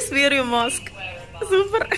Please wear you mask super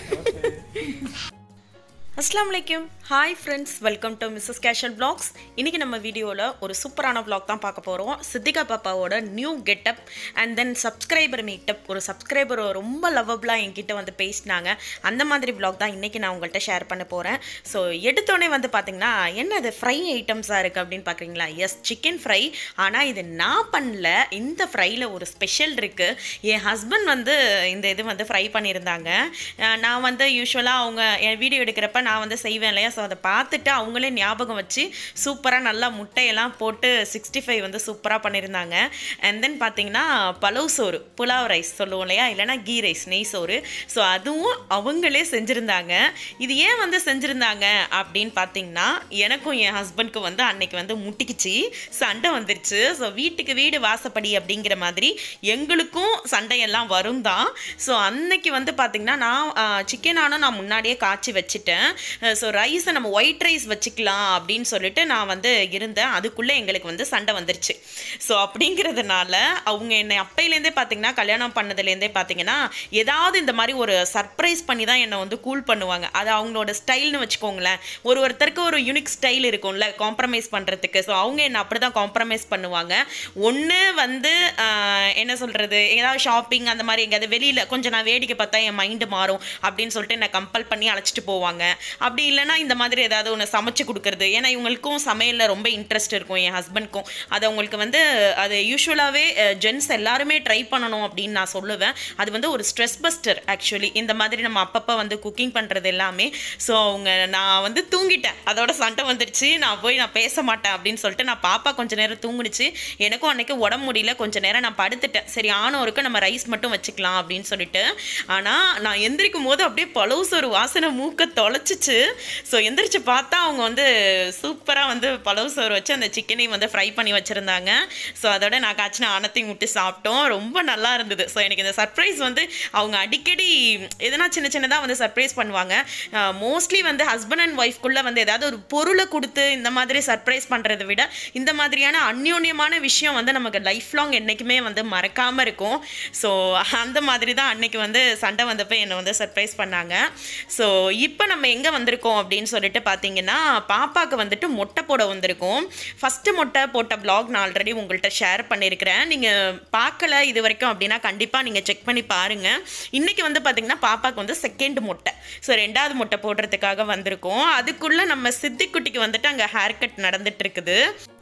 அஸ்லாம் வலைக்கம் hi friends welcome to Mrs Keshan vlogs இன்றைக்கி நம்ம வீடியோவில் ஒரு சூப்பரான vlog தான் பார்க்க போகிறோம் சித்திகா பாப்பாவோட new getup and then subscriber meetup ஒரு சப்ஸ்கிரைபர் ரொம்ப லவ்வபுளாக என்கிட்ட வந்து பேசினாங்க அந்த மாதிரி vlog தான் இன்றைக்கி நான் உங்கள்கிட்ட ஷேர் பண்ண போகிறேன் ஸோ எடுத்தோடனே வந்து பார்த்திங்கன்னா என்ன அது ஃப்ரை ஐட்டம்ஸாக இருக்குது அப்படின்னு பார்க்குறீங்களா எஸ் சிக்கன் ஃப்ரை ஆனால் இது நான் பண்ணல இந்த ஃப்ரையில் ஒரு ஸ்பெஷல் இருக்குது என் ஹஸ்பண்ட் வந்து இந்த இது வந்து ஃப்ரை பண்ணியிருந்தாங்க அஹ் நான் வந்து யூஸ்வலாக அவங்க என் வீடியோ எடுக்கிறப்ப நான் வந்து செய்வேன் இல்லையா ஸோ அதை பார்த்துட்டு அவங்களே ஞாபகம் வச்சு சூப்பராக நல்லா முட்டையெல்லாம் போட்டு சிக்ஸ்டி ஃபைவ் வந்து சூப்பராக பண்ணியிருந்தாங்க அண்ட் தென் பார்த்தீங்கன்னா பலவ் சோறு புலாவ் ரைஸ் சொல்லுவோம் இல்லையா இல்லைனா கீ ரைஸ் நெய் சோறு ஸோ அதுவும் அவங்களே செஞ்சுருந்தாங்க இது ஏன் வந்து செஞ்சுருந்தாங்க அப்படின்னு பார்த்தீங்கன்னா எனக்கும் என் ஹஸ்பண்ட்க்கும் வந்து அன்னைக்கு வந்து முட்டிக்குச்சு சண்டை வந்துருச்சு ஸோ வீட்டுக்கு வீடு வாசப்படி அப்படிங்கிற மாதிரி எங்களுக்கும் சண்டையெல்லாம் வரும் தான் ஸோ அன்னைக்கு வந்து பார்த்தீங்கன்னா நான் சிக்கன் ஆனால் நான் முன்னாடியே காய்ச்சி வச்சுட்டேன் ஸோ ரைஸை நம்ம ஒயிட் ரைஸ் வச்சுக்கலாம் அப்படின்னு சொல்லிட்டு நான் வந்து இருந்தேன் அதுக்குள்ளே எங்களுக்கு வந்து சண்டை வந்துருச்சு ஸோ அப்படிங்கிறதுனால அவங்க என்னை அப்பையிலேருந்தே பார்த்தீங்கன்னா கல்யாணம் பண்ணதுலேருந்தே பார்த்தீங்கன்னா ஏதாவது இந்த மாதிரி ஒரு சர்ப்ரைஸ் பண்ணி தான் என்னை வந்து கூல் பண்ணுவாங்க அது அவங்களோட ஸ்டைல்னு வச்சுக்கோங்களேன் ஒரு ஒருத்தருக்கு ஒரு யூனிக் ஸ்டைல் இருக்கும்ல காம்ப்ரமைஸ் பண்ணுறதுக்கு ஸோ அவங்க என்னை அப்படி தான் காம்ப்ரமைஸ் பண்ணுவாங்க ஒன்று வந்து ஆஹ், என்ன சொல்கிறது ஏதாவது ஷாப்பிங் அந்த மாதிரி எங்கேயாவது வெளியில் கொஞ்சம் நான் வேடிக்கை பார்த்தா என் மைண்டு மாறும் அப்படின்னு சொல்லிட்டு என்னை கம்பல் பண்ணி அழைச்சிட்டு போவாங்க அப்படி இல்லைன்னா இந்த மாதிரி ஏதாவது ஒன்று சமைச்சு கொடுக்குறது ஏன்னா இவங்களுக்கும் சமையலில் ரொம்ப இன்ட்ரெஸ்ட் இருக்கும் என் ஹஸ்பண்ட்க்கும் அது அவங்களுக்கு வந்து அது யூஸ்வலாகவே ஜென்ஸ் எல்லாருமே ட்ரை பண்ணணும் அப்படின்னு நான் சொல்லுவேன் அது வந்து ஒரு ஸ்ட்ரெஸ் பஸ்டர் ஆக்சுவலி இந்த மாதிரி நம்ம அப்பப்போ வந்து குக்கிங் பண்ணுறது எல்லாமே ஸோ அவங்க நான் வந்து தூங்கிட்டேன் அதோட சண்டை வந்துடுச்சு நான் போய் நான் பேச மாட்டேன் அப்படின்னு சொல்லிட்டு நான் பாப்பா கொஞ்ச நேரம் தூங்குனுச்சு எனக்கும் அன்னைக்கு உடம்பு முடியல கொஞ்ச நேரம் நான் படுத்துட்டேன் சரி ஆனவருக்கு நம்ம ரைஸ் மட்டும் வச்சுக்கலாம் அப்படின்னு சொல்லிட்டு ஆனால் நான் எந்திரிக்கும் போது அப்படியே பலவுசு ஒரு வாசனை மூக்க தொலைச்சிச்சு ஸோ எந்திரிச்சு பார்த்தா அவங்க வந்து சூப்பராக வந்து பலவு சோறு வச்சு அந்த சிக்கனையும் வந்து ஃப்ரை பண்ணி வச்சுருந்தாங்க ஸோ அதோட நான் காய்ச்சின ஆனத்தையும் விட்டு சாப்பிட்டோம் ரொம்ப நல்லா இருந்தது ஸோ எனக்கு இந்த சர்ப்ரைஸ் வந்து அவங்க அடிக்கடி எதனா சின்ன சின்னதாக வந்து சர்ப்ரைஸ் பண்ணுவாங்க மோஸ்ட்லி வந்து ஹஸ்பண்ட் அண்ட் ஒய்ஃப்குள்ளே வந்து ஏதாவது ஒரு பொருளை கொடுத்து இந்த மாதிரி சர்ப்ரைஸ் பண்ணுறதை விட இந்த மாதிரியான அந்யோன்யமான விஷயம் வந்து நமக்கு லைஃப் லாங் என்றைக்குமே வந்து மறக்காமல் இருக்கும் ஸோ அந்த மாதிரி தான் அன்னைக்கு வந்து சண்டை வந்தப்போ என்னை வந்து சர்ப்ரைஸ் பண்ணாங்க ஸோ இப்போ நம்ம எங்கே வந்திருக்கோம் அப்படின்னு சொல்லிட்டு பார்த்தீங்கன்னா பாப்பாவுக்கு வந்துட்டு மொட்டை போட வந்திருக்கோம் ஃபஸ்ட்டு மொட்டை போட்ட vlog நான் ஆல்ரெடி உங்கள்கிட்ட ஷேர் பண்ணியிருக்கிறேன் நீங்கள் பார்க்கல இது வரைக்கும் அப்படின்னா கண்டிப்பாக நீங்கள் செக் பண்ணி பாருங்கள் இன்றைக்கி வந்து பார்த்தீங்கன்னா பாப்பாவுக்கு வந்து செகண்ட் மொட்டை ஸோ ரெண்டாவது மொட்டை போடுறதுக்காக வந்திருக்கோம் அதுக்குள்ளே நம்ம சித்திக்குட்டிக்கு வந்துட்டு அங்கே ஹேர் கட் நடந்துட்டு இருக்குது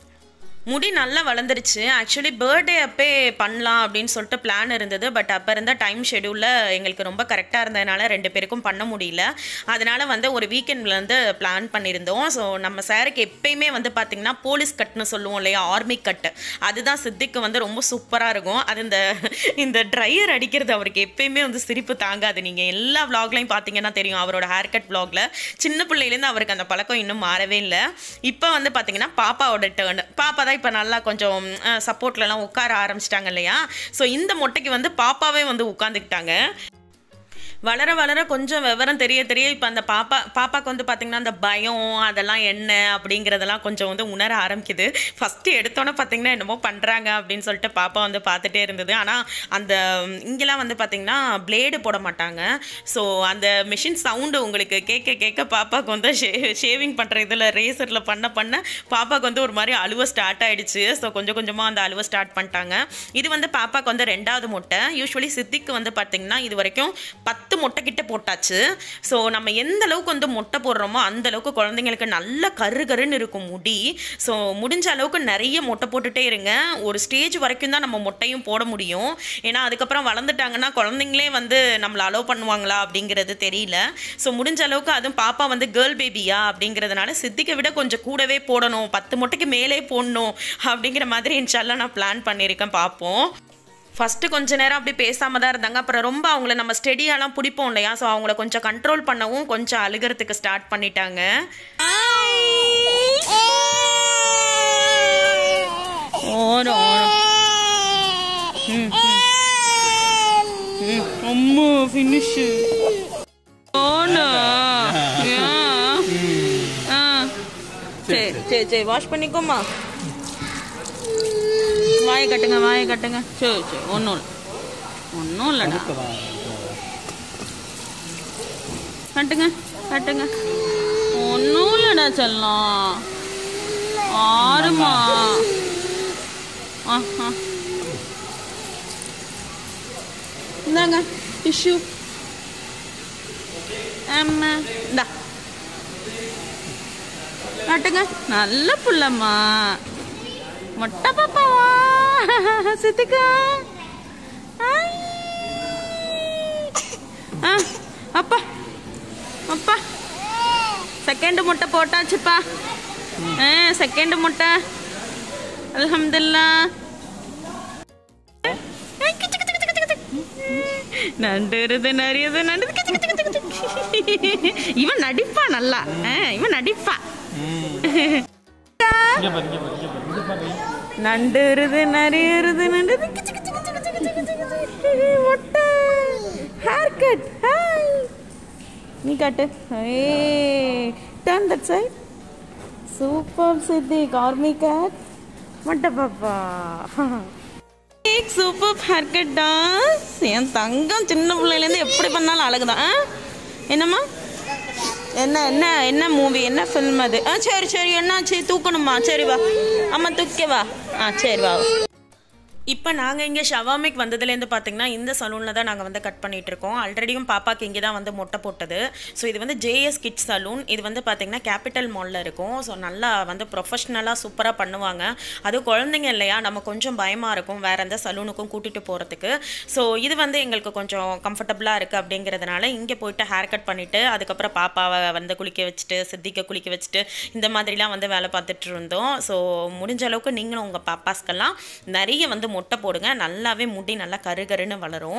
முடி நல்லா வளர்ந்துருச்சு ஆக்சுவலி பர்த்டே அப்பே பண்ணலாம் அப்படின்னு சொல்லிட்டு பிளான் இருந்தது பட் அப்போ இருந்த டைம் ஷெடியூலில் எங்களுக்கு ரொம்ப கரெக்டாக இருந்ததுனால ரெண்டு பேருக்கும் பண்ண முடியல அதனால் வந்து ஒரு வீக்கெண்டில் வந்து பிளான் பண்ணியிருந்தோம் ஸோ நம்ம சாருக்கு எப்பயுமே வந்து பார்த்திங்கன்னா போலீஸ் கட்னு சொல்லுவோம் இல்லையா ஆர்மி கட்டு அதுதான் சித்திக்கு வந்து ரொம்ப சூப்பராக இருக்கும் அது இந்த இந்த ட்ரையர் அடிக்கிறது அவருக்கு எப்பயுமே வந்து சிரிப்பு தாங்காது நீங்கள் எல்லா விலாக்லையும் பார்த்தீங்கன்னா தெரியும் அவரோட ஹேர் கட் விலாகில் சின்ன பிள்ளையிலேருந்து அவருக்கு அந்த பழக்கம் இன்னும் மாறவே இல்லை இப்போ வந்து பார்த்தீங்கன்னா பாப்பாவோட டேர்ன் பாப்பா தான் இப்போ நல்லா கொஞ்சம் சப்போர்ட்லலாம் உட்கார ஆரம்பிச்சிட்டாங்க இல்லையா ஸோ இந்த மொட்டைக்கு வந்து பாப்பாவே வந்து உட்காந்துக்கிட்டாங்க வளர வளர கொஞ்சம் விவரம் தெரிய தெரிய இப்போ அந்த பாப்பா பாப்பாக்கு வந்து பார்த்திங்கன்னா அந்த பயம் அதெல்லாம் என்ன அப்படிங்கிறதெல்லாம் கொஞ்சம் வந்து உணர ஆரம்பிக்குது ஃபஸ்ட்டு எடுத்தோன்னே பார்த்திங்கன்னா என்னமோ பண்ணுறாங்க அப்படின்னு சொல்லிட்டு பாப்பா வந்து பார்த்துட்டே இருந்தது ஆனால் அந்த இங்கெல்லாம் வந்து பார்த்திங்கன்னா பிளேடு போட மாட்டாங்க ஸோ அந்த மிஷின் சவுண்டு உங்களுக்கு கேட்க கேட்க பாப்பாவுக்கு வந்து ஷே ஷேவிங் பண்ணுற இதில் ரேசரில் பண்ண பண்ண பாப்பாவுக்கு வந்து ஒரு மாதிரி அழுவ ஸ்டார்ட் ஆயிடுச்சு ஸோ கொஞ்சம் கொஞ்சமாக அந்த அழுவ ஸ்டார்ட் பண்ணிட்டாங்க இது வந்து பாப்பாவுக்கு வந்து ரெண்டாவது முட்டை யூஸ்வலி சித்திக்கு வந்து பார்த்திங்கன்னா இது வரைக்கும் பத்து முட்டை கிட்ட போட்டாச்சு ஸோ நம்ம எந்த அளவுக்கு வந்து முட்டை போடுறோமோ அந்த அளவுக்கு குழந்தைங்களுக்கு நல்ல கரு கருன்னு இருக்கும் முடி ஸோ முடிஞ்ச அளவுக்கு நிறைய முட்டை போட்டுட்டே இருங்க ஒரு ஸ்டேஜ் வரைக்கும் தான் நம்ம முட்டையும் போட முடியும் ஏன்னா அதுக்கப்புறம் வளர்ந்துட்டாங்கன்னா குழந்தைங்களே வந்து நம்மளை அலோவ் பண்ணுவாங்களா அப்படிங்கிறது தெரியல ஸோ முடிஞ்ச அளவுக்கு அதுவும் பாப்பா வந்து கேர்ள் பேபியா அப்படிங்கிறதுனால சித்திக்கை விட கொஞ்சம் கூடவே போடணும் பத்து முட்டைக்கு மேலே போடணும் அப்படிங்கிற மாதிரி இன்ஷால்லாம் நான் பிளான் பண்ணியிருக்கேன் பார்ப்போம் ஃபஸ்ட்டு கொஞ்ச நேரம் அப்படி பேசாம தான் இருந்தாங்க அப்புறம் ரொம்ப அவங்கள நம்ம ஸ்டெடியாலாம் பிடிப்போம் இல்லையா ஸோ அவங்கள கொஞ்சம் கண்ட்ரோல் பண்ணவும் கொஞ்சம் அழுகிறதுக்கு ஸ்டார்ட் பண்ணிட்டாங்க ஓரம் ஓரம் ம் ம் அம்மா ஃபினிஷு ஓனா ஆ சரி சரி சரி வாஷ் பண்ணிக்கோமா வாயை கட்டுங்க வாயை கட்டுங்க சரி சரி ஒன்றும் இல்லை ஒன்றும் இல்லைடா கட்டுங்க கட்டுங்க ஒன்றும் இல்லைடா செல்லம் ஆறுமா ஆஹா இந்தாங்க டிஷ்யூ ஆமா இந்தா காட்டுங்க நல்ல புள்ளம்மா மொட்டை பாப்பாவா சித்திக்கா ஐ. ஆ, அப்பா அப்பா செகண்ட் முட்டை போட்டாச்சுப்பா ஆ செகண்ட் முட்டை அல்ஹம்துலில்லா நண்டுறது நிறையது நண்டு இவன் நடிப்பா நல்லா ஆ, இவன் நடிப்பா இங்க பாரு இங்க பாரு இங்க பாரு இங்க பாரு நண்டுருது நரியுறது நண்டு மொட்டை ஹேர் கட் ஹாய் நீ காட்டு ஏய் turn that side super Siddiq army cut மொட்டை பாப்பா சூப்பர் ஹேர் கட் டான்ஸ் என் தங்கம் சின்ன பிள்ளையிலேருந்து எப்படி பண்ணாலும் அழகுதான் ஆ? என்னம்மா என்ன என்ன என்ன மூவி என்ன ஃபில்ம் அது ஆ சரி சரி என்னாச்சு தூக்கணுமா சரி வா அம்மா தூக்க வா ஆ சரி வா இப்போ நாங்கள் இங்கே ஷவாமிக் வந்ததுலேருந்து பார்த்தீங்கன்னா இந்த சலூனில் தான் நாங்கள் வந்து கட் பண்ணிட்டு இருக்கோம் ஆல்ரெடியும் பாப்பாக்கு இங்கே தான் வந்து மொட்டை போட்டது ஸோ இது வந்து ஜேஎஸ் கிட் சலூன் இது வந்து பார்த்தீங்கன்னா கேபிட்டல் மாலில் இருக்கும் ஸோ நல்லா வந்து ப்ரொஃபஷ்னலாக சூப்பராக பண்ணுவாங்க அதுவும் குழந்தைங்க இல்லையா நம்ம கொஞ்சம் பயமாக இருக்கும் வேற எந்த சலூனுக்கும் கூட்டிகிட்டு போகிறதுக்கு ஸோ இது வந்து எங்களுக்கு கொஞ்சம் கம்ஃபர்டபுளாக இருக்குது அப்படிங்கிறதுனால இங்கே போயிட்டு ஹேர் கட் பண்ணிவிட்டு அதுக்கப்புறம் பாப்பாவை வந்து குளிக்க வச்சுட்டு சித்திக்க குளிக்க வச்சுட்டு இந்த மாதிரிலாம் வந்து வேலை பார்த்துட்டு இருந்தோம் ஸோ முடிஞ்ச அளவுக்கு நீங்களும் உங்கள் பாப்பாஸ்க்கெல்லாம் நிறைய வந்து மொட்டை போடுங்க நல்லாவே முடி நல்லா கருகருன்னு வளரும்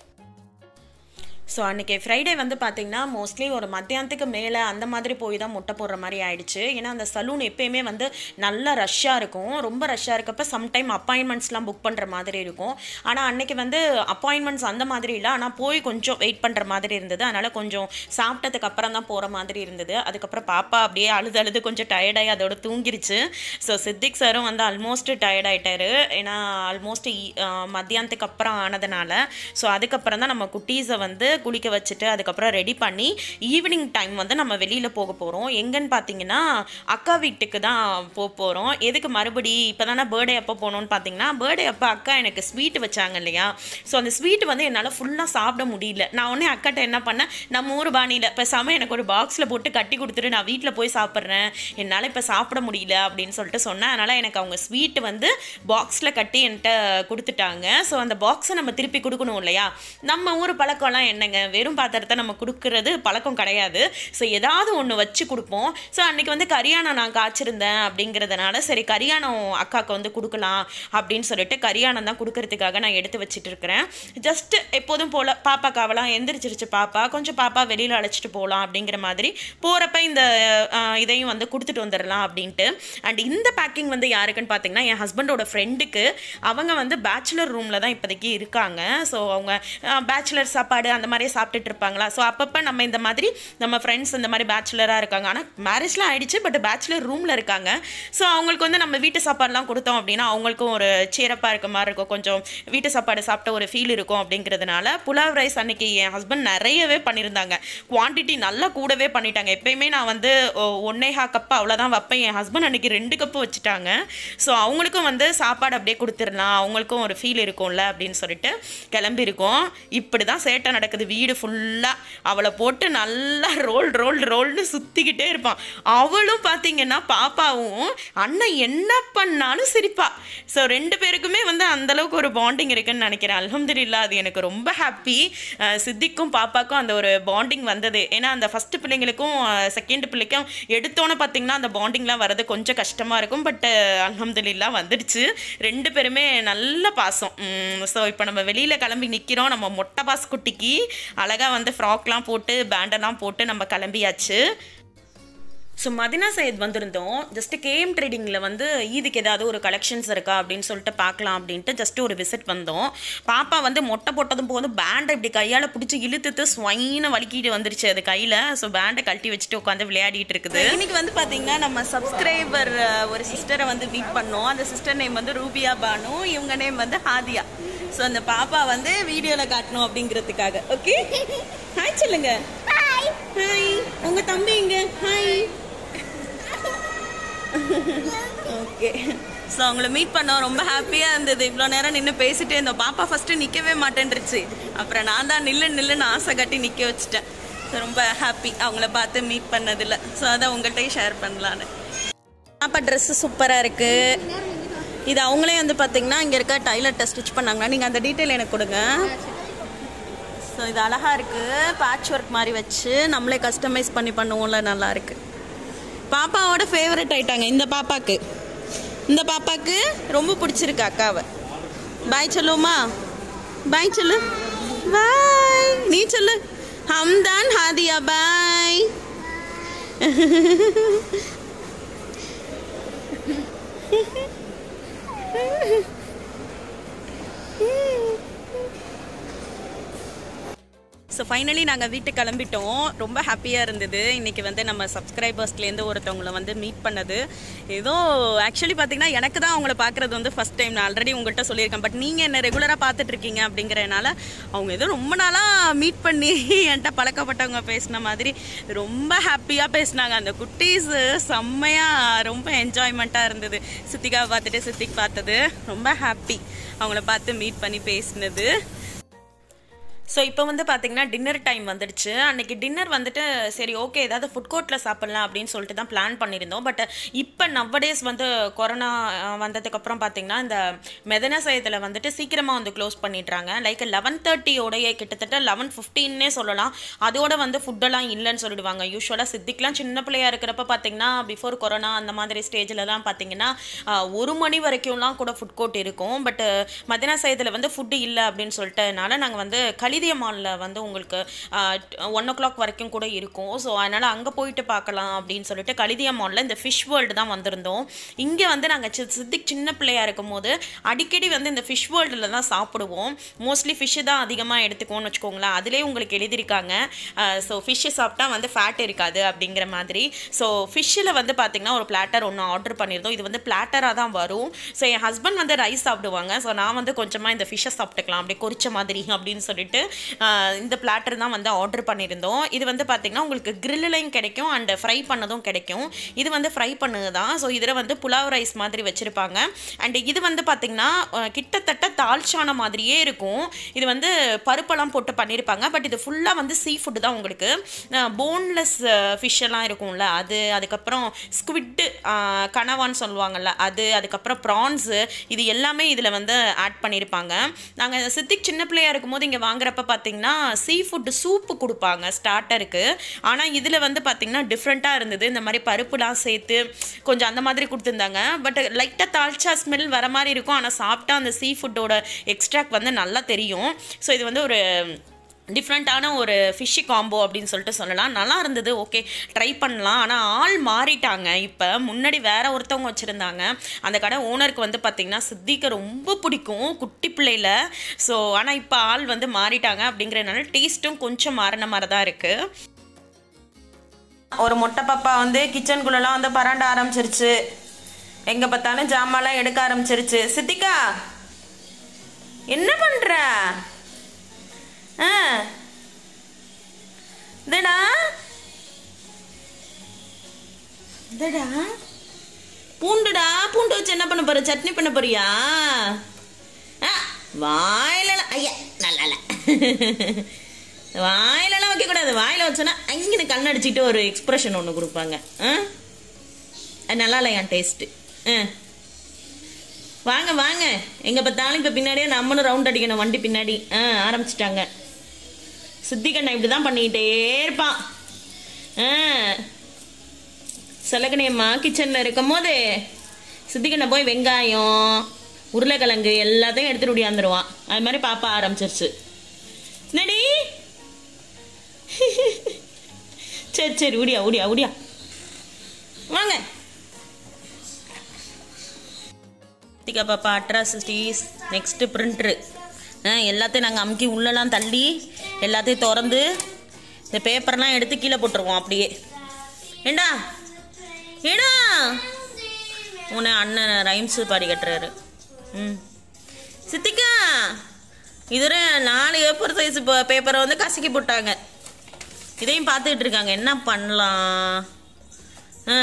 ஸோ அன்றைக்கி ஃப்ரைடே வந்து பார்த்திங்கன்னா மோஸ்ட்லி ஒரு மத்தியானத்துக்கு மேலே அந்த மாதிரி போய் தான் முட்டை போடுற மாதிரி ஆயிடுச்சு ஏன்னா அந்த சலூன் எப்பயுமே வந்து நல்லா ரஷ்ஷாக இருக்கும் ரொம்ப ரஷ்ஷாக இருக்கப்ப சம்டைம் அப்பாயின்மெண்ட்ஸ்லாம் புக் பண்ணுற மாதிரி இருக்கும் ஆனால் அன்னைக்கு வந்து அப்பாயின்மெண்ட்ஸ் அந்த மாதிரி இல்லை ஆனால் போய் கொஞ்சம் வெயிட் பண்ணுற மாதிரி இருந்தது அதனால் கொஞ்சம் சாப்பிட்டதுக்கு அப்புறம் தான் போகிற மாதிரி இருந்தது அதுக்கப்புறம் பாப்பா அப்படியே அழுது அழுது கொஞ்சம் டயர்டாகி அதோட தூங்கிருச்சு ஸோ சித்திக் சாரும் வந்து ஆல்மோஸ்ட் டயர்ட் ஆயிட்டாரு ஏன்னா ஆல்மோஸ்ட் மத்தியானத்துக்கு அப்புறம் ஆனதுனால ஸோ அதுக்கப்புறம் தான் நம்ம குட்டீஸை வந்து குளிக்க வச்சுட்டு அதுக்கப்புறம் ரெடி பண்ணி ஈவினிங் டைம் வந்து நம்ம வெளியில் போக போகிறோம் எங்கன்னு பார்த்தீங்கன்னா அக்கா வீட்டுக்கு தான் போக போகிறோம் எதுக்கு மறுபடி இப்போ தானே பேர்டே அப்போ போகணும்னு பார்த்தீங்கன்னா பேர்டே அப்போ அக்கா எனக்கு ஸ்வீட் வச்சாங்க இல்லையா ஸோ அந்த ஸ்வீட் வந்து என்னால் ஃபுல்லாக சாப்பிட முடியல நான் உடனே அக்காட்ட என்ன பண்ணேன் நம்ம ஊர் பாணியில் பேசாமல் எனக்கு ஒரு பாக்ஸில் போட்டு கட்டி கொடுத்துட்டு நான் வீட்டில் போய் சாப்பிட்றேன் என்னால் இப்போ சாப்பிட முடியல அப்படின்னு சொல்லிட்டு சொன்னேன் அதனால் எனக்கு அவங்க ஸ்வீட் வந்து பாக்ஸில் கட்டி என்கிட்ட கொடுத்துட்டாங்க ஸோ அந்த பாக்ஸை நம்ம திருப்பி கொடுக்கணும் இல்லையா நம்ம ஊர் பழக்கம்லாம் என்னங்க வெறும் பாத்திரத்தை நம்ம கொடுக்கறது பழக்கம் கிடையாது ஸோ ஏதாவது ஒன்று வச்சு கொடுப்போம் ஸோ அன்னைக்கு வந்து கரியானம் நான் காய்ச்சிருந்தேன் அப்படிங்கிறதுனால சரி கரியானம் அக்காவுக்கு வந்து கொடுக்கலாம் அப்படின்னு சொல்லிட்டு கரியானம் தான் கொடுக்கறதுக்காக நான் எடுத்து வச்சுட்டு இருக்கிறேன் ஜஸ்ட் எப்போதும் போல் பாப்பா காவலாம் எந்திரிச்சிருச்சு பாப்பா கொஞ்சம் பாப்பா வெளியில் அழைச்சிட்டு போகலாம் அப்படிங்கிற மாதிரி போகிறப்ப இந்த அஹ், இதையும் வந்து கொடுத்துட்டு வந்துடலாம் அப்படின்ட்டு அண்ட் இந்த பேக்கிங் வந்து யாருக்குன்னு பார்த்தீங்கன்னா என் ஹஸ்பண்டோட ஃப்ரெண்டுக்கு அவங்க வந்து பேச்சுலர் ரூமில் தான் இப்போதைக்கு இருக்காங்க ஸோ அவங்க பேச்சுலர் சாப்பாடு அந்த மாதிரி சாப்பிட்டுட்டு இருப்பாங்களா ஸோ அப்பப்போ நம்ம இந்த மாதிரி நம்ம ஃப்ரெண்ட்ஸ் இந்த மாதிரி பேச்சுலராக இருக்காங்க ஆனால் மேரேஜ்லாம் ஆயிடுச்சு பட் பேச்சுலர் ரூமில் இருக்காங்க ஸோ அவங்களுக்கு வந்து நம்ம வீட்டு சாப்பாடுலாம் கொடுத்தோம் அப்படின்னா அவங்களுக்கும் ஒரு சேரப்பாக இருக்க மாதிரி இருக்கும் கொஞ்சம் வீட்டு சாப்பாடு சாப்பிட்ட ஒரு ஃபீல் இருக்கும் அப்படிங்கிறதுனால புலாவ் ரைஸ் அன்னைக்கு என் ஹஸ்பண்ட் நிறையவே பண்ணியிருந்தாங்க குவான்டிட்டி நல்லா கூடவே பண்ணிட்டாங்க எப்பயுமே நான் வந்து ஒ- ஒன்னே ஹா கப்பு அவ்வளோதான் வைப்பேன் என் ஹஸ்பண்ட் அன்னைக்கு ரெண்டு கப்பு வச்சுட்டாங்க ஸோ அவங்களுக்கும் வந்து சாப்பாடு அப்படியே கொடுத்துடலாம் அவங்களுக்கும் ஒரு ஃபீல் இருக்கும்ல அப்படின்னு சொல்லிட்டு கிளம்பியிருக்கோம் இப்படி தான் சேட்டை நடக்குது வீடு ஃபுல்லாக அவளை போட்டு நல்லா ரோல் ரோல் ரோல்னு சுற்றிக்கிட்டே இருப்பான் அவளும் பார்த்தீங்கன்னா பாப்பாவும் அண்ணன் என்ன பண்ணாலும் சிரிப்பா ஸோ ரெண்டு பேருக்குமே வந்து அந்த அளவுக்கு ஒரு பாண்டிங் இருக்குன்னு நினைக்கிறேன் அல்ஹம்துலில்லாஹ் அது எனக்கு ரொம்ப ஹாப்பி சித்திக்கும் பாப்பாக்கும் அந்த ஒரு பாண்டிங் வந்தது ஏன்னா அந்த ஃபஸ்ட்டு பிள்ளைங்களுக்கும் செகண்ட் பிள்ளைக்கும் எடுத்தோன்னே பார்த்தீங்கன்னா அந்த பாண்டிங்லாம் வர்றது கொஞ்சம் கஷ்டமாக இருக்கும் பட் அல்ஹம்துலில்லாஹ் வந்துடுச்சு ரெண்டு பேருமே நல்ல பாசம் ஸோ இப்போ நம்ம வெளியில் கிளம்பி நிற்கிறோம் நம்ம மொட்டை பாஸ் குட்டிக்கு அழகாக வந்து ஃப்ராக்லாம் போட்டு பேண்டெல்லாம் போட்டு நம்ம கிளம்பியாச்சு ஸோ மதினா சையத் வந்திருந்தோம் ஜஸ்ட் கேஎம் ட்ரேடிங்கில் வந்து ஈதுக்கு ஏதாவது ஒரு கலெக்ஷன்ஸ் இருக்கா அப்படின்னு சொல்லிட்டு பார்க்கலாம் அப்படின்ட்டு ஜஸ்ட் ஒரு விசிட் வந்தோம் பாப்பா வந்து மொட்டை போட்டதும் போது பேண்டை இப்படி கையால் பிடிச்சி இழுத்துட்டு ஸ்வைன்னு வலிக்கிட்டு வந்துருச்சு அது கையில் ஸோ பேண்டை கழட்டி வச்சுட்டு உட்காந்து விளையாடிட்டு இருக்குது இன்னைக்கு வந்து பார்த்தீங்கன்னா நம்ம சப்ஸ்கிரைபர் ஒரு சிஸ்டரை வந்து மீட் பண்ணோம் அந்த சிஸ்டர் நேம் வந்து ரூபியா பானு இவங்க நேம் வந்து ஹாதியா ஸோ அந்த பாப்பா வந்து வீடியோவில் காட்டணும் அப்படிங்கிறதுக்காக ஓகே ஹாய் சொல்லுங்க ஹாய் உங்க தம்பி இங்க ஹாய் ஓகே ஸோ அவங்கள மீட் பண்ணோம் ரொம்ப ஹாப்பியாக இருந்தது இவ்வளோ நேரம் நின்று பேசிட்டே இருந்தோம் பாப்பா ஃபஸ்ட்டு நிற்கவே மாட்டேன்ருச்சு அப்புறம் நான் தான் நில்லு நில்லுன்னு ஆசை கட்டி நிற்க வச்சுட்டேன் ஸோ ரொம்ப ஹாப்பி அவங்கள பார்த்து மீட் பண்ணதில் ஸோ அதை உங்கள்கிட்டயும் ஷேர் பண்ணலான்னு பாப்பா ட்ரெஸ்ஸு சூப்பராக இருக்குது இது அவங்களே வந்து பார்த்தீங்கன்னா இங்கே இருக்க டைலர்கிட்ட ஸ்டிச் பண்ணாங்களா நீங்கள் அந்த டீட்டெயில் எனக்கு கொடுங்க ஸோ இது அழகாக இருக்குது பேட்ச் ஒர்க் மாதிரி வச்சு நம்மளே கஸ்டமைஸ் பண்ணி பண்ணுவோம்ல நல்லா இருக்கு பாப்பாவோட ஃபேவரட் ஆயிட்டாங்க இந்த பாப்பாக்கு இந்த பாப்பாக்கு ரொம்ப பிடிச்சிருக்கு அக்காவை பாய் சொல்லுவோமா பாய் சொல்லு பாய் நீ சொல்லு Hamdan Hadiya bye so finally நாங்கள் வீட்டுக்கு கிளம்பிட்டோம் ரொம்ப ஹாப்பியாக இருந்தது இன்றைக்கி வந்து நம்ம சப்ஸ்கிரைபர்ஸ்லேருந்து ஒருத்தவங்களை வந்து மீட் பண்ணது ஏதோ ஆக்சுவலி பார்த்தீங்கன்னா எனக்கு தான் அவங்கள பார்க்குறது வந்து ஃபஸ்ட் டைம் நான் ஆல்ரெடி உங்கள்கிட்ட சொல்லியிருக்கேன் பட் நீங்கள் என்ன ரெகுலராக பார்த்துட்ருக்கீங்க அப்படிங்கிறனால அவங்க ஏதோ ரொம்ப நாளாக மீட் பண்ணி என்கிட்ட பழக்கப்பட்டவங்க பேசின மாதிரி ரொம்ப ஹாப்பியாக பேசினாங்க அந்த குட்டீஸ் செம்மையாக ரொம்ப என்ஜாய்மெண்ட்டாக இருந்தது சித்திகாவை பார்த்துட்டு சித்திக்கு பார்த்தது ரொம்ப ஹாப்பி அவங்கள பார்த்து மீட் பண்ணி பேசினது ஸோ இப்போ வந்து பார்த்தீங்கன்னா டின்னர் டைம் வந்துடுச்சு அன்னைக்கு டின்னர் வந்துட்டு சரி ஓகே ஏதாவது ஃபுட் கோர்ட்டில் சாப்பிட்லாம் அப்படின்னு சொல்லிட்டு தான் பிளான் பண்ணியிருந்தோம் பட் இப்போ நவ்வடேஸ் வந்து கொரோனா அஹ், வந்ததுக்கப்புறம் பார்த்தீங்கன்னா இந்த மெதன சயத்தில் வந்துட்டு சீக்கிரமாக வந்து க்ளோஸ் பண்ணிடுறாங்க லைக் லெவன் தேர்ட்டியோடைய கிட்டத்தட்ட லெவன் ஃபிஃப்டீன்னே சொல்லலாம் அதோட வந்து ஃபுட்டெல்லாம் இல்லைன்னு சொல்லிடுவாங்க யூஸ்வலாக சித்திக்கெலாம் சின்ன பிள்ளையா இருக்கிறப்ப பார்த்தீங்கன்னா பிஃபோர் கொரோனா அந்த மாதிரி ஸ்டேஜிலலாம் பார்த்தீங்கன்னா அஹ், ஒரு மணி வரைக்கும்லாம் கூட ஃபுட் கோர்ட் இருக்கும் பட் மதினா சயத்தில் வந்து ஃபுட்டு இல்லை அப்படின்னு சொல்லிட்டனால நாங்கள் வந்து கலிதிய மாலில் வந்து உங்களுக்கு ஒன் ஓ கிளாக் வரைக்கும் கூட இருக்கும் ஸோ அதனால் அங்கே போயிட்டு பார்க்கலாம் அப்படின்னு சொல்லிட்டு கலிதிய மாலில் இந்த ஃபிஷ் வேர்ல்டு தான் வந்திருந்தோம் இங்கே வந்து நாங்கள் சி சித்திக் சின்ன பிள்ளையா இருக்கும் போது அடிக்கடி வந்து இந்த ஃபிஷ் வேர்ல்டில் தான் சாப்பிடுவோம் மோஸ்ட்லி ஃபிஷ்ஷு தான் அதிகமாக எடுத்துக்கோன்னு வச்சுக்கோங்களேன் அதிலே உங்களுக்கு எழுதியிருக்காங்க ஸோ ஃபிஷ்ஷு சாப்பிட்டா வந்து ஃபேட் இருக்காது அப்படிங்கிற மாதிரி ஸோ ஃபிஷ்ஷில் வந்து பார்த்திங்கன்னா ஒரு பிளாட்டர் ஒன்று ஆர்டர் பண்ணியிருந்தோம் இது வந்து பிளாட்டராக தான் வரும் ஸோ என் ஹஸ்பண்ட் வந்து ரைஸ் சாப்பிடுவாங்க ஸோ நான் வந்து கொஞ்சமாக இந்த ஃபிஷ்ஷை சாப்பிட்டுக்கலாம் அப்படியே கொறிச்ச மாதிரி அப்படின்னு சொல்லிட்டு ஆஹ், இந்த பிளாட்டர் தான் வந்து ஆர்டர் பண்ணியிருந்தோம் இது வந்து பார்த்திங்கன்னா உங்களுக்கு கிரில்லையும் கிடைக்கும் அண்ட் ஃப்ரை பண்ணதும் கிடைக்கும் இது வந்து ஃப்ரை பண்ணது தான் ஸோ இதில் வந்து புலாவ் ரைஸ் மாதிரி வச்சுருப்பாங்க அண்ட் இது வந்து பார்த்திங்கன்னா ஆஹ், கிட்டத்தட்ட தால்ச்சான மாதிரியே இருக்கும் இது வந்து பருப்பெல்லாம் போட்டு பண்ணியிருப்பாங்க பட் இது ஃபுல்லாக வந்து சீ ஃபுட்டு தான் உங்களுக்கு போன்லெஸ் ஃபிஷ் எல்லாம் இருக்கும்ல அது அதுக்கப்புறம் ஸ்குவிட்டு கனவான்னு சொல்லுவாங்கல்ல அது அதுக்கப்புறம் ப்ரான்ஸு இது எல்லாமே இதில் வந்து ஆட் பண்ணியிருப்பாங்க நாங்கள் சித்திக் சின்ன பிள்ளையா இருக்கும்போது இங்கே வாங்குறப்ப பார்த்தீங்கன்னா சீ ஃபுட்டு சூப்பு கொடுப்பாங்க ஸ்டார்டருக்கு ஆனால் இதில் வந்து பார்த்தீங்கன்னா டிஃப்ரெண்ட்டாக இருந்தது இந்த மாதிரி பருப்புலாம் சேர்த்து கொஞ்சம் அந்த மாதிரி கொடுத்துருந்தாங்க பட் லைட்டாக தால்ச்சா ஸ்மெல் வர மாதிரி இருக்கும் ஆனால் சாப்பிட்டா அந்த சீ ஃபுட்டோட எக்ஸ்ட்ராக்ட் வந்து நல்லா தெரியும் ஸோ இது வந்து ஒரு டிஃப்ரெண்ட்டான ஒரு ஃபிஷ்ஷி காம்போ அப்படின்னு சொல்லிட்டு சொல்லலாம் நல்லா இருந்தது ஓகே ட்ரை பண்ணலாம் ஆனால் ஆள் மாறிட்டாங்க இப்போ முன்னாடி வேற ஒருத்தவங்க வச்சுருந்தாங்க அந்த கடை ஓனருக்கு வந்து பார்த்திங்கன்னா சித்திக்கு ரொம்ப பிடிக்கும் குட்டி பிள்ளையில ஸோ ஆனால் இப்போ ஆள் வந்து மாறிட்டாங்க அப்படிங்கிறதுனால டேஸ்ட்டும் கொஞ்சம் மாறின மாதிரி தான் இருக்குது ஒரு மொட்டை பாப்பா வந்து கிச்சனுக்குள்ளெல்லாம் வந்து பராண்ட ஆரம்பிச்சிருச்சு எங்கே பார்த்தாலும் ஜாமான்லாம் எடுக்க ஆரம்பிச்சிருச்சு சித்திகா என்ன பண்ணுற ஆ இதடா இதடா பூண்டுடா பூண்டு வச்சு என்ன பண்ண போற சட்னி பண்ண போறியா ஆ, வாயிலலாம் ஐயா நல்லா இல்ல. வாயிலலாம் வைக்கக்கூடாது வாயில வச்சோன்னா அங்கே கண் அடிச்சுட்டு ஒரு எக்ஸ்பிரஷன் ஒன்று கொடுப்பாங்க ஆ அது நல்லா இல்லை என் டேஸ்ட்டு ஆ வாங்க வாங்க எங்கே பார்த்தாலும் இப்போ பின்னாடியே நம்மளும் ரவுண்ட் அடிக்கணும் வண்டி பின்னாடி ஆ ஆரம்பிச்சிட்டாங்க சித்திகண்ணா இப்படி தான் பண்ணிக்கிட்டே இருப்பான் ஆ செலகணியம்மா கிச்சனில் இருக்கும் போது சித்திகண்ணா போய் வெங்காயம் உருளைக்கிழங்கு எல்லாத்தையும் எடுத்துட்டு ஓடியாந்துருவான் அது மாதிரி பாப்பா ஆரம்பிச்சிருச்சு என்னடி சரி சரி உடியா உடியா உடியா வாங்க சித்திகா பாப்பா அட்ராசிட்டிஸ் நெக்ஸ்ட்டு பிரிண்ட்ரு எல்லாத்தையும் நாங்கள் அமுக்கி உள்ளெல்லாம் தள்ளி எல்லாத்தையும் திறந்து இந்த பேப்பர்லாம் எடுத்து கீழே போட்டுருவோம் அப்படியே ஏண்டா ஏடா உன்னை அண்ணன் ரைம்ஸு பாடி கட்டுறாரு ம் சித்திகா இதுல நாலு ஏப்பர் சைஸ் பேப்பரை வந்து கசக்கி போட்டாங்க இதையும் பார்த்துக்கிட்டு இருக்காங்க என்ன பண்ணலாம் ஆ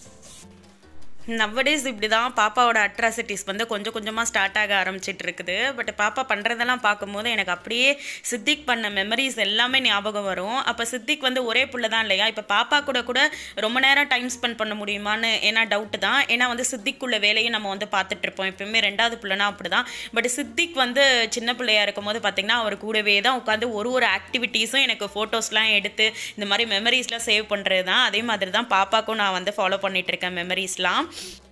நவடேஸ் இப்படி தான் பாப்பாவோட அட்ராசிட்டிஸ் வந்து கொஞ்சம் கொஞ்சமாக ஸ்டார்ட் ஆக ஆரம்பிச்சிட்டு இருக்குது பட் பாப்பா பண்ணுறதெல்லாம் பார்க்கும்போது எனக்கு அப்படியே சித்திக் பண்ண மெமரிஸ் எல்லாமே ஞாபகம் வரும் அப்போ சித்திக் வந்து ஒரே புள்ள தான் இல்லையா இப்போ பாப்பா கூட கூட ரொம்ப நேரம் டைம் ஸ்பெண்ட் பண்ண முடியுமான்னு ஏன்னா டவுட்டு தான் ஏன்னா வந்து சித்திக்குள்ள வேலையை நம்ம வந்து பார்த்துட்டு இருப்போம் எப்பயுமே ரெண்டாவது பிள்ளைனா அப்படி தான் பட் சித்திக் வந்து சின்ன பிள்ளையா இருக்கும் போது பார்த்தீங்கன்னா அவர் கூடவே தான் உட்காந்து ஒரு ஒரு ஆக்டிவிட்டீஸும் எனக்கு ஃபோட்டோஸ்லாம் எடுத்து இந்த மாதிரி மெமரிஸ்லாம் சேவ் பண்ணுறது தான் அதே மாதிரி தான் பாப்பாக்கும் நான் வந்து ஃபாலோ பண்ணிட்டு இருக்கேன் மெமரிஸ்லாம்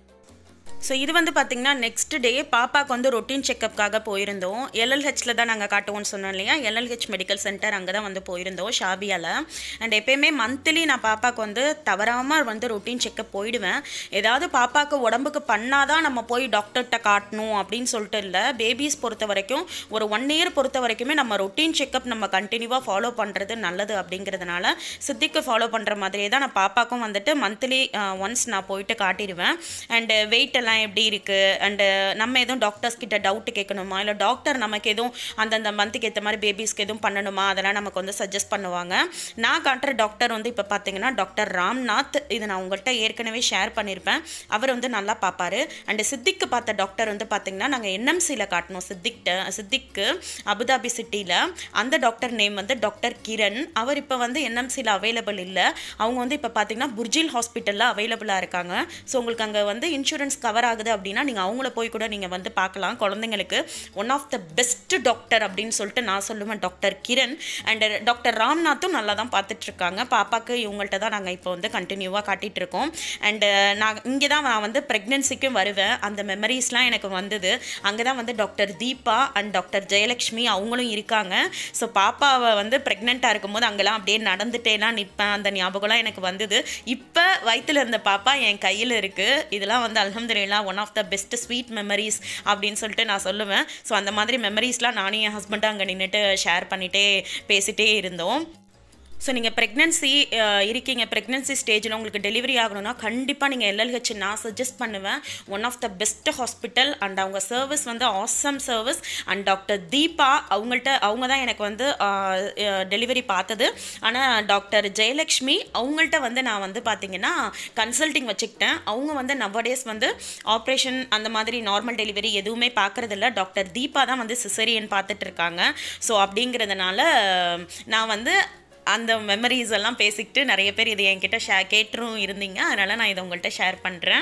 ஸோ இது வந்து பார்த்திங்கன்னா நெக்ஸ்ட் டே பாப்பாக்கு வந்து ரொட்டீன் செக்கப்காக போயிருந்தோம் எல்எல்ஹெச்சில் தான் நாங்கள் காட்டுவோம்னு சொன்னோம் இல்லையா எல்எல்ஹெச் மெடிக்கல் சென்டர் அங்கே தான் வந்து போயிருந்தோம் ஷாபியாவில் அண்ட் எப்பயுமே மந்த்லி நான் பாப்பாக்கு வந்து தவறாமல் வந்து ரொட்டீன் செக்கப் போயிடுவேன் ஏதாவது பாப்பாக்கு உடம்புக்கு பண்ணாதான் நம்ம போய் டாக்டர்கிட்ட காட்டணும் அப்படின்னு சொல்லிட்டு இல்லை பேபிஸ் பொறுத்த வரைக்கும் ஒரு ஒன் இயர் பொறுத்த வரைக்குமே நம்ம ரொட்டீன் செக்கப் நம்ம கண்டினியூவாக ஃபாலோ பண்ணுறது நல்லது அப்படிங்கிறதுனால சித்திக்கு ஃபாலோ பண்ணுற மாதிரியே தான் நான் பாப்பாக்கும் வந்துட்டு மந்த்லி ஒன்ஸ் நான் போயிட்டு காட்டிடுவேன் அண்டு வெயிட் எல்லாம் எப்படி இருக்குது அண்டு நம்ம எதுவும் டாக்டர்ஸ் கிட்ட டவுட் கேட்கணுமா இல்லை டாக்டர் நமக்கு எதுவும் அந்தந்த மந்த்துக்கு ஏற்ற மாதிரி பேபிஸ்க்கு எதுவும் பண்ணணுமா அதெல்லாம் நமக்கு வந்து சஜஸ்ட் பண்ணுவாங்க நான் காட்டுற டாக்டர் வந்து இப்போ பார்த்தீங்கன்னா டாக்டர் ராம்நாத் இது நான் உங்கள்கிட்ட ஏற்கனவே ஷேர் பண்ணியிருப்பேன் அவர் வந்து நல்லா பார்ப்பாரு அண்டு சித்திக்கு பார்த்த டாக்டர் வந்து பார்த்தீங்கன்னா நாங்கள் என்எம்சியில் காட்டினோம் சித்திக்கிட்ட சித்திக்கு அபுதாபி சிட்டியில் அந்த டாக்டர் நேம் வந்து டாக்டர் கிரண் அவர் இப்போ வந்து என்எம்சியில் அவைலபிள் இல்லை அவங்க வந்து இப்போ பார்த்தீங்கன்னா புர்ஜில் ஹாஸ்பிட்டலில் அவைலபிளாக இருக்காங்க ஸோ உங்களுக்கு அங்கே வந்து இன்சூரன்ஸ் கவர் ஆகுது அப்படின்னா நீங்கள் அவங்கள போய் கூட நீங்கள் வந்து பார்க்கலாம் குழந்தைங்களுக்கு one of the best doctor அப்படின்னு சொல்லிட்டு நான் சொல்லுவேன் டாக்டர் கிரண் அண்ட் டாக்டர் ராம்நாத்தும் நல்லா தான் பார்த்துட்ருக்காங்க பாப்பாக்கு இவங்கள்ட்ட தான் நாங்கள் இப்போ வந்து கண்டினியூவாக காட்டிகிட்டு இருக்கோம் அண்டு நான் இங்கே தான் நான் வந்து ப்ரெக்னென்சிக்கும் வருவேன் அந்த மெமரிஸ்லாம் எனக்கு வந்தது அங்கே தான் வந்து doctor Deepa and doctor Jayalakshmi அவங்களும் இருக்காங்க ஸோ பாப்பாவை வந்து ப்ரெக்னெண்ட்டாக இருக்கும்போது அங்கெல்லாம் அப்படியே நடந்துட்டேலாம் நிற்பேன் அந்த ஞாபகம்லாம் எனக்கு வந்தது இப்போ வயிற்றில் இருந்த பாப்பா என் கையில் இருக்குது இதெல்லாம் வந்து அலமதுல்லா one of the best sweet memories அப்படின்னு சொல்லிட்டு நான் சொல்லுவேன் ஸோ அந்த மாதிரி மெமரிஸ்லாம் நானும் என் ஹஸ்பண்டும் அங்கே நின்றுட்டு ஷேர் பண்ணிகிட்டே பேசிகிட்டே இருந்தோம் ஸோ நீங்கள் ப்ரெக்னென்சி இருக்கீங்க ப்ரெக்னென்சி ஸ்டேஜில் உங்களுக்கு டெலிவரி ஆகணும்னா கண்டிப்பாக நீங்கள் எல்எல்ஹெச் நான் சஜஸ்ட் பண்ணுவேன் one of the best hospital and அவங்க சர்வீஸ் வந்து awesome service and doctor Deepa அவங்கள்ட்ட அவங்க தான் எனக்கு வந்து டெலிவரி பார்த்தது ஆனால் டாக்டர் ஜெயலக்ஷ்மி அவங்கள்ட்ட வந்து நான் வந்து பார்த்தீங்கன்னா கன்சல்டிங் வச்சுக்கிட்டேன் அவங்க வந்து நவடேஸ் வந்து ஆப்ரேஷன் அந்த மாதிரி நார்மல் டெலிவரி எதுவுமே பார்க்குறதில்ல டாக்டர் தீபா தான் வந்து சிசரியன் பார்த்துட்டு இருக்காங்க ஸோ அப்படிங்கிறதுனால நான் வந்து அந்த மெமரிஸ் எல்லாம் பேசிக்கிட்டு நிறைய பேர் இதை என்கிட்ட ஷே கேட்டும் இருந்தீங்க அதனால் நான் இதை உங்கள்கிட்ட ஷேர் பண்ணுறேன்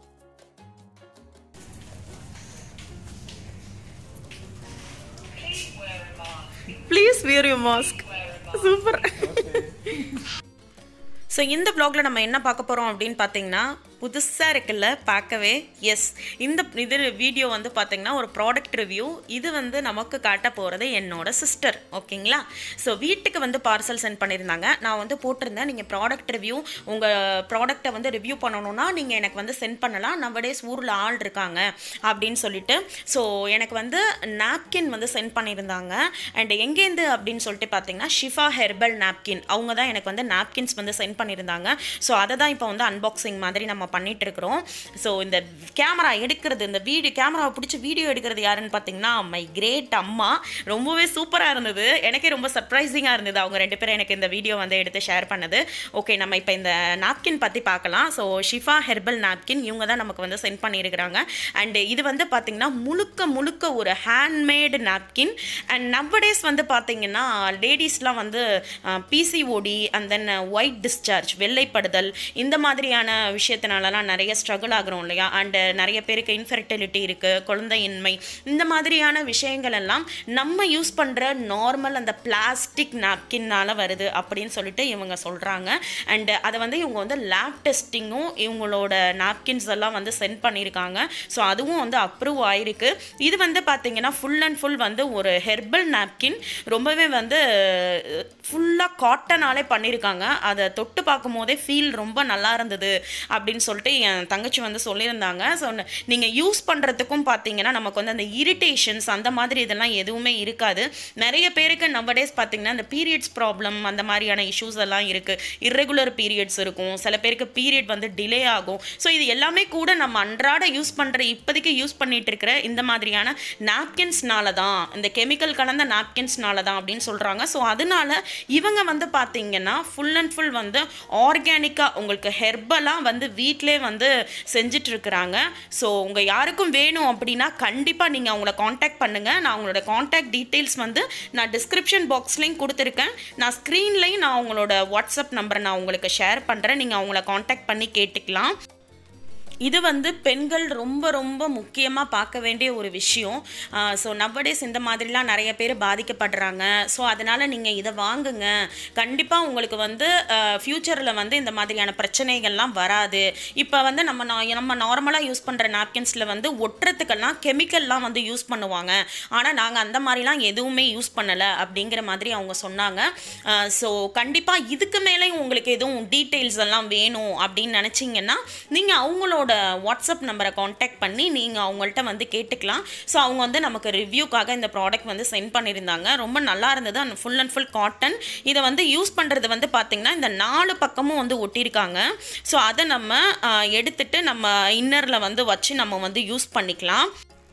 please wear you mask super so இந்த ப்ளாகில் நம்ம என்ன பார்க்க போகிறோம் அப்படின்னு பார்த்தீங்கன்னா புதுசாக இருக்குல்ல பார்க்கவே எஸ் இந்த இது வீடியோ வந்து பார்த்திங்கன்னா ஒரு ப்ராடக்ட் ரிவ்யூ இது வந்து நமக்கு காட்ட போகிறது என்னோட சிஸ்டர் ஓகேங்களா ஸோ வீட்டுக்கு வந்து பார்சல் சென்ட் பண்ணியிருந்தாங்க நான் வந்து போட்டிருந்தேன் நீங்கள் ப்ராடக்ட் ரிவ்யூ உங்கள் ப்ராடக்ட்டை வந்து ரிவ்யூ பண்ணணும்னா நீங்கள் எனக்கு வந்து சென்ட் பண்ணலாம் நவடேஸ் ஊரில் ஆள் இருக்காங்க அப்படின்னு சொல்லிட்டு ஸோ எனக்கு வந்து நாப்கின் வந்து சென்ட் பண்ணியிருந்தாங்க அண்ட் எங்கேருந்து அப்படின்னு சொல்லிட்டு பார்த்தீங்கன்னா ஷிஃபா ஹெர்பல் நாப்கின் அவங்க தான் எனக்கு வந்து நாப்கின்ஸ் வந்து சென்ட் பண்ணியிருந்தாங்க ஸோ அதை தான் இப்போ வந்து அன்பாக்சிங் மாதிரி நம்ம பண்ணிட்டு இருக்கிறோம் ஸோ இந்த கேமரா எடுக்கிறது இந்த வீடியோ கேமராவை பிடிச்சி வீடியோ எடுக்கிறது யாருன்னு பார்த்தீங்கன்னா மை கிரேட் அம்மா ரொம்பவே சூப்பராக இருந்தது எனக்கே ரொம்ப சர்ப்ரைசிங்காக இருந்தது அவங்க ரெண்டு பேரும் எனக்கு இந்த வீடியோ வந்து எடுத்து ஷேர் பண்ணது ஓகே நம்ம இப்போ இந்த நாப்கின் பற்றி பார்க்கலாம் ஸோ ஷிஃபா ஹெர்பல் நாப்கின் இவங்க தான் நமக்கு வந்து சென்ட் பண்ணியிருக்கிறாங்க அண்ட் இது வந்து பார்த்திங்கன்னா முழுக்க முழுக்க ஒரு ஹேண்ட்மேடு நாப்கின் அண்ட் நவ்வடேஸ் வந்து பார்த்திங்கன்னா லேடிஸ்லாம் வந்து PCOD and then white discharge வெள்ளைப்படுதல் இந்த மாதிரியான விஷயத்தினாலலாம் நிறைய ஸ்ட்ரகிள் ஆகிறோம் இல்லையா அண்டு நிறைய பேருக்கு இன்ஃபெர்டிலிட்டி இருக்குது குழந்தையின்மை இந்த மாதிரியான விஷயங்கள் எல்லாம் நம்ம யூஸ் பண்ணுற நார்மல் அந்த பிளாஸ்டிக் நாப்கின்னால் வருது அப்படின்னு சொல்லிட்டு இவங்க சொல்கிறாங்க அண்டு அதை வந்து இவங்க வந்து லேப் டெஸ்டிங்கும் இவங்களோட நாப்கின்ஸ் எல்லாம் வந்து சென்ட் பண்ணியிருக்காங்க ஸோ அதுவும் வந்து அப்ரூவ் ஆயிருக்கு இது வந்து பார்த்தீங்கன்னா ஃபுல் அண்ட் ஃபுல் வந்து ஒரு ஹெர்பல் நாப்கின் ரொம்பவே வந்து ஃபுல்லாக காட்டனாலே பண்ணியிருக்காங்க அதை தொட்டு பார்க்கும் போதே ஃபீல் ரொம்ப நல்லா இருந்தது அப்படின்னு சொல்லிட்டு என் தங்கச்சி வந்து சொல்லியிருந்தாங்க ஸோ நீங்கள் யூஸ் பண்ணுறதுக்கும் பார்த்தீங்கன்னா நமக்கு வந்து அந்த இரிட்டேஷன்ஸ் அந்த மாதிரி இதெல்லாம் எதுவுமே இருக்காது நிறைய பேருக்கு நவடேஸ் பார்த்தீங்கன்னா இந்த பீரியட்ஸ் ப்ராப்ளம் அந்த மாதிரியான இஷ்யூஸ் எல்லாம் இருக்குது இர்ரெகுலர் பீரியட்ஸ் இருக்கும் சில பேருக்கு பீரியட் வந்து டிலே ஆகும் ஸோ இது எல்லாமே கூட நம்ம அன்றாட யூஸ் பண்ணுற இப்போதைக்கு யூஸ் பண்ணிட்டு இருக்கிற இந்த மாதிரியான நாப்கின்ஸ்னால தான் இந்த கெமிக்கல் கலந்த நாப்கின்ஸ்னால தான் அப்படின்னு சொல்கிறாங்க ஸோ அதனால இவங்க வந்து பார்த்தீங்கன்னா ஃபுல் அண்ட் ஃபுல் வந்து ஆர்கானிக்காக உங்களுக்கு ஹெர்பலாக வந்து வீட்டிலே வந்து செஞ்சுட்டு இருக்கிறாங்க ஸோ உங்கள் யாருக்கும் வேணும் அப்படின்னா கண்டிப்பாக நீங்கள் அவங்கள காண்டாக்ட் பண்ணுங்கள் நான் அவங்களோட காண்டாக்ட் டீட்டெயில்ஸ் வந்து நான் டிஸ்கிரிப்ஷன் பாக்ஸ்லேயும் கொடுத்துருக்கேன் நான் ஸ்க்ரீன்லேயும் நான் அவங்களோட வாட்ஸ்அப் நம்பரை நான் உங்களுக்கு ஷேர் பண்ணுறேன் நீங்கள் அவங்கள காண்டாக்ட் பண்ணி கேட்டுக்கலாம் இது வந்து பெண்கள் ரொம்ப ரொம்ப முக்கியமாக பார்க்க வேண்டிய ஒரு விஷயம் ஸோ நவடேஸ் இந்த மாதிரிலாம் நிறைய பேர் பாதிக்கப்படுறாங்க ஸோ அதனால் நீங்கள் இதை வாங்குங்க கண்டிப்பாக உங்களுக்கு வந்து ஃப்யூச்சரில் வந்து இந்த மாதிரியான பிரச்சனைகள்லாம் வராது இப்போ வந்து நம்ம நா- நம்ம நார்மலாக யூஸ் பண்ணுற நாப்கின்ஸில் வந்து ஒட்டுறதுக்கெல்லாம் கெமிக்கல்லாம் வந்து யூஸ் பண்ணுவாங்க ஆனால் நாங்கள் அந்த மாதிரிலாம் எதுவுமே யூஸ் பண்ணலை அப்படிங்கிற மாதிரி அவங்க சொன்னாங்க ஸோ கண்டிப்பாக இதுக்கு மேலே உங்களுக்கு எதுவும் டீட்டெயில்ஸ் எல்லாம் வேணும் அப்படின்னு நினச்சிங்கன்னா நீங்கள் அவங்களோட வாட்ஸ்அப் நம்பரை காண்டாக்ட் பண்ணி நீங்கள் அவங்கள்ட்ட வந்து கேட்டுக்கலாம் ஸோ அவங்க வந்து நமக்கு ரிவ்யூக்காக இந்த ப்ராடக்ட் வந்து சென்ட் பண்ணியிருந்தாங்க ரொம்ப நல்லா இருந்தது and full and full cotton இதை வந்து யூஸ் பண்ணுறது வந்து பார்த்திங்கன்னா இந்த நாலு பக்கமும் வந்து ஒட்டியிருக்காங்க ஸோ அதை நம்ம ஆஹ், எடுத்துட்டு நம்ம இன்னரில் வந்து வச்சு நம்ம வந்து யூஸ் பண்ணிக்கலாம்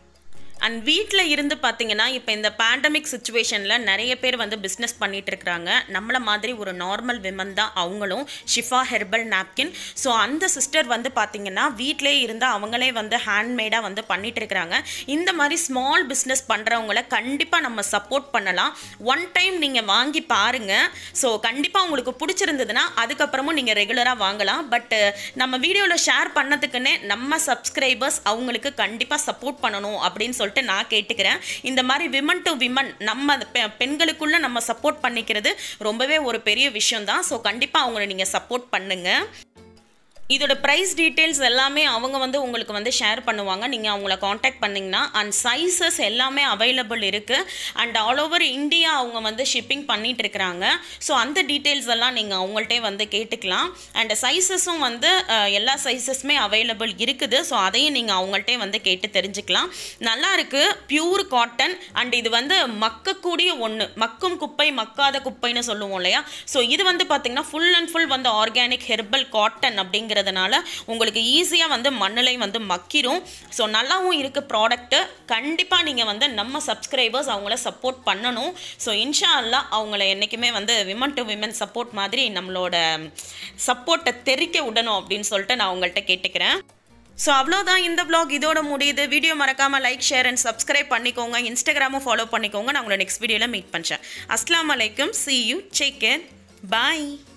அண்ட் வீட்டில் இருந்து பார்த்தீங்கன்னா இப்போ இந்த பேண்டமிக் சுச்சுவேஷனில் நிறைய பேர் வந்து பிஸ்னஸ் பண்ணிட்டு இருக்கிறாங்க நம்மள மாதிரி ஒரு நார்மல் விமன் தான் அவங்களும் ஷிஃபா ஹெர்பல் நாப்கின் ஸோ அந்த சிஸ்டர் வந்து பார்த்தீங்கன்னா வீட்டிலே இருந்து அவங்களே வந்து ஹேண்ட்மேடாக வந்து பண்ணிட்டு இருக்கிறாங்க இந்த மாதிரி ஸ்மால் பிஸ்னஸ் பண்ணுறவங்கள கண்டிப்பாக நம்ம சப்போர்ட் பண்ணலாம் ஒன் டைம் நீங்கள் வாங்கி பாருங்கள் ஸோ கண்டிப்பாக உங்களுக்கு பிடிச்சிருந்ததுன்னா அதுக்கப்புறமும் நீங்கள் ரெகுலராக வாங்கலாம் பட் நம்ம வீடியோவில் ஷேர் பண்ணதுக்குன்னே நம்ம சப்ஸ்கிரைபர்ஸ் அவங்களுக்கு கண்டிப்பாக சப்போர்ட் பண்ணணும் அப்படின்னு சொல்லிட்டு நான் கேட்டுக்கிறேன் இந்த மாதிரி விமன் டு விமன் நம்ம பெ- பெண்களுக்குள்ள நம்ம சப்போர்ட் பண்ணிக்கிறது ரொம்பவே ஒரு பெரிய விஷயம் தான் ஸோ கண்டிப்பாக அவங்கள நீங்கள் சப்போர்ட் பண்ணுங்கள் இதோட ப்ரைஸ் டீட்டெயில்ஸ் எல்லாமே அவங்க வந்து உங்களுக்கு வந்து ஷேர் பண்ணுவாங்க நீங்கள் அவங்கள காண்டாக்ட் பண்ணிங்கன்னா அண்ட் சைஸஸ் எல்லாமே அவைலபிள் இருக்குது அண்ட் ஆல் ஓவர் இந்தியா அவங்க வந்து ஷிப்பிங் பண்ணிட்டு இருக்கிறாங்க ஸோ அந்த டீட்டெயில்ஸ் எல்லாம் நீங்கள் அவங்கள்ட்டே வந்து கேட்டுக்கலாம் அண்ட் சைஸஸும் வந்து அஹ், எல்லா சைஸஸுமே அவைலபிள் இருக்குது ஸோ அதையும் நீங்கள் அவங்கள்ட்டே வந்து கேட்டு தெரிஞ்சுக்கலாம் நல்லா இருக்கு பியூர் காட்டன் அண்ட் இது வந்து மக்கக்கூடிய ஒன்று மக்கும் குப்பை மக்காத குப்பைன்னு சொல்லுவோம் இல்லையா ஸோ இது வந்து பார்த்தீங்கன்னா ஃபுல் அண்ட் ஃபுல் வந்து ஆர்கானிக் ஹெர்பல் காட்டன் அப்படிங்கிறதுனால உங்களுக்கு ஈஸியாக வந்து மண்ணிலை வந்து மக்கிரும் ஸோ நல்லாவும் இருக்கு ப்ராடக்ட்டு கண்டிப்பாக நீங்கள் வந்து நம்ம சப்ஸ்கிரைபர்ஸ் அவங்கள சப்போர்ட் பண்ணணும் ஸோ இன்ஷா அல்லாஹ் அவங்கள என்றைக்குமே வந்து விமன் டு விமன் சப்போர்ட் மாதிரி நம்மளோட சப்போர்ட்டை தெரிக்க விடணும் அப்படின்னு சொல்லிட்டு நான் உங்கள்கிட்ட கேட்டுக்கிறேன் ஸோ அவ்வளோதான் இந்த vlog இதோட முடியுது வீடியோ மறக்காமல் லைக் ஷேர் அண்ட் சப்ஸ்கிரைப் பண்ணிக்கோங்க இன்ஸ்டாகிராமும் ஃபாலோ பண்ணிக்கோங்க நான் உங்களை நெக்ஸ்ட் வீடியோவில் மீட் பண்ணுறேன் அஸ்லாம் வலைக்கம் see you take care bye